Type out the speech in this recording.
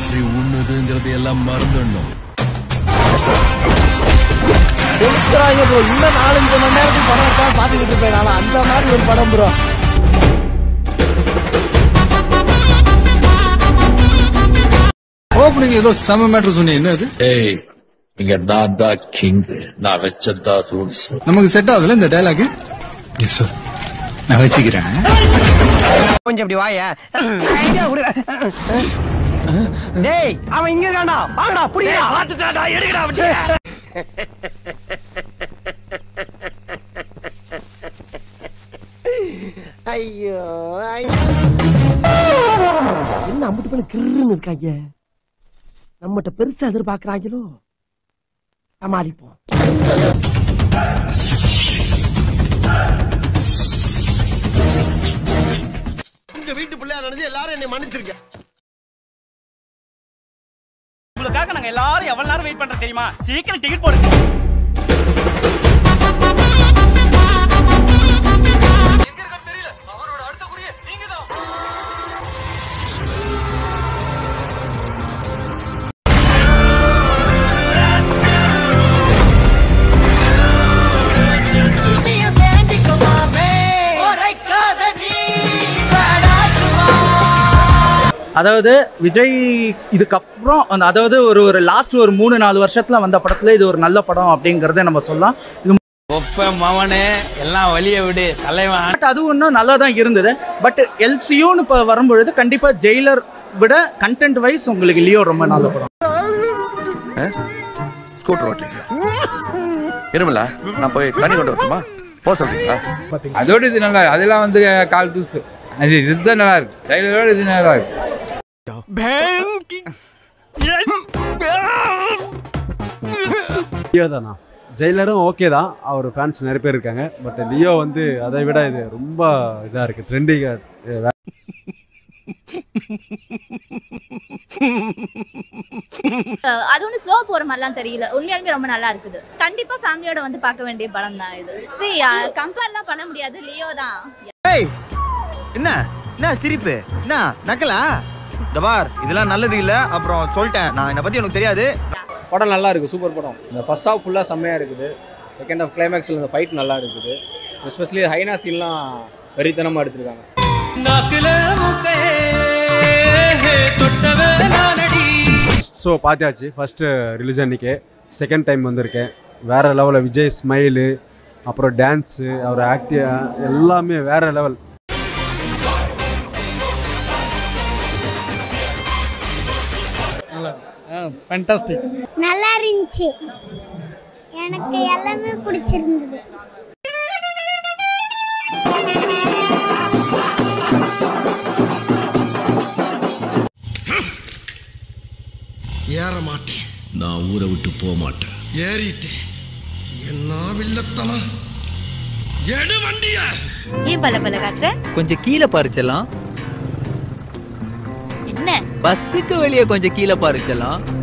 Battery உண்ணுதுங்கிறது எல்லாம் மறந்துடணும் எடுக்கிறாங்க bro இன்னும் நாலஞ்சு மணி நேரத்துக்கு படம் இருக்கா பாத்துக்கிட்டு இருப்பேன் நான் அந்த மாதிரி ஒரு படம் ப்ரோ ஓப்பனிங் ஏதோ செம மேட்ரு சொன்னீங்க என்ன அது ஏய் இங்க நான் தான் கிங் நான் வச்சதா ரூல்ஸ் நமக்கு செட் ஆகுதுல இந்த டைலாக் எஸ் சார் நான் வச்சுக்கிறேன் கொஞ்சம் இப்படி வாய டேய் அவன் இங்க இருக்கான்டா வாங்கடா புடிடா பாத்துட்டாடா எடுக்கடா வண்டிய ஐயோ என்ன அம்பிட்டு பண்ண கிருன்னு இருக்காங்க நம்மகிட்ட பெருசா எதிர்பார்க்கறாங்களோ சமாளிப்போம் உங்க வீட்டு பிள்ளையா நினைச்சு எல்லாரும் என்னை மன்னிச்சிருக்க உங்களுக்காக நாங்க எல்லாரும் எவ்வளவு நேரம் வெயிட் பண்றோம் தெரியுமா சீக்கிரம் டிக்கெட் போடுங்க அதாவது விஜய் இதுக்கப்புறம் அந்த அதாவது ஒரு ஒரு லாஸ்ட் ஒரு மூணு நாலு வருஷத்துல வந்த படத்துல இது ஒரு நல்ல படம் அப்படிங்கறத நம்ம சொல்லலாம் இது ஒப்ப மவனே எல்லாம் வழிய விடு தலைவன் பட் அது ஒன்றும் நல்லா தான் இருந்தது பட் எல்சியூன்னு இப்போ வரும்பொழுது கண்டிப்பா ஜெயிலர் விட கண்டென்ட் வைஸ் உங்களுக்கு லியோ ரொம்ப நல்ல படம் ஸ்கூட்டர் ஓட்டுறீங்களா இருமலா நான் போய் தண்ணி கொண்டு வரட்டுமா போக சொல்றீங்களா அதோட இது நல்லா இருக்கு. அதெல்லாம் வந்து கால் தூசு அது இதுதான் நல்லா இருக்கு டைலரோட இது நல்லா இருக்கு லியோ தானா ஜெயிலரும் ஓகே தான் அவர் ஃபேன்ஸ் நிறைய பேர் இருக்காங்க பட் லியோ வந்து அதை விட இது ரொம்ப இதாக இருக்குது ட்ரெண்டிங்காக அது ஒன்றும் ஸ்லோ போற மாதிரிலாம் தெரியல உண்மையாலுமே ரொம்ப நல்லா இருக்குது கண்டிப்பா ஃபேமிலியோட வந்து பார்க்க வேண்டிய படம் தான் இது சரி கம்பேர்லாம் பண்ண முடியாது லியோ தான் என்ன என்ன சிரிப்பு என்ன நக்கலா இந்த பார் இதெல்லாம் நல்லது இல்ல அப்புறம் சொல்லிட்டேன் நான் என்னை பத்தி உனக்கு தெரியாது படம் நல்லா இருக்கு சூப்பர் படம் இந்த ஃபர்ஸ்ட் ஹாஃப் ஃபுல்லாக செம்மையாக இருக்குது செகண்ட் ஹாஃப் கிளைமேக்ஸில் இந்த ஃபைட் நல்லா இருக்குது எஸ்பெஷலி ஹைனா சீன்லாம் வெறித்தனமாக எடுத்திருக்காங்க ஸோ பார்த்தாச்சு ஃபஸ்ட்டு ரிலீஸ் அன்னைக்கு செகண்ட் டைம் வந்திருக்கேன் வேறு லெவலில் விஜய் ஸ்மைலு அப்புறம் டான்ஸு அவர் ஆக்டி எல்லாமே வேறு லெவல் ஃபேண்டாஸ்டிக் நல்லா இருந்துச்சு எனக்கு எல்லாமே பிடிச்சிருந்தது ஏற மாட்டேன் நான் ஊரை விட்டு போக மாட்டேன் ஏறிட்டேன் என்ன வில்லத்தனம் எடு வண்டிய ஏன் பல பல காட்டுற கொஞ்சம் கீழே பறிச்சலாம் என்ன பஸ்ஸுக்கு வெளியே கொஞ்சம் கீழே பறிச்சலாம்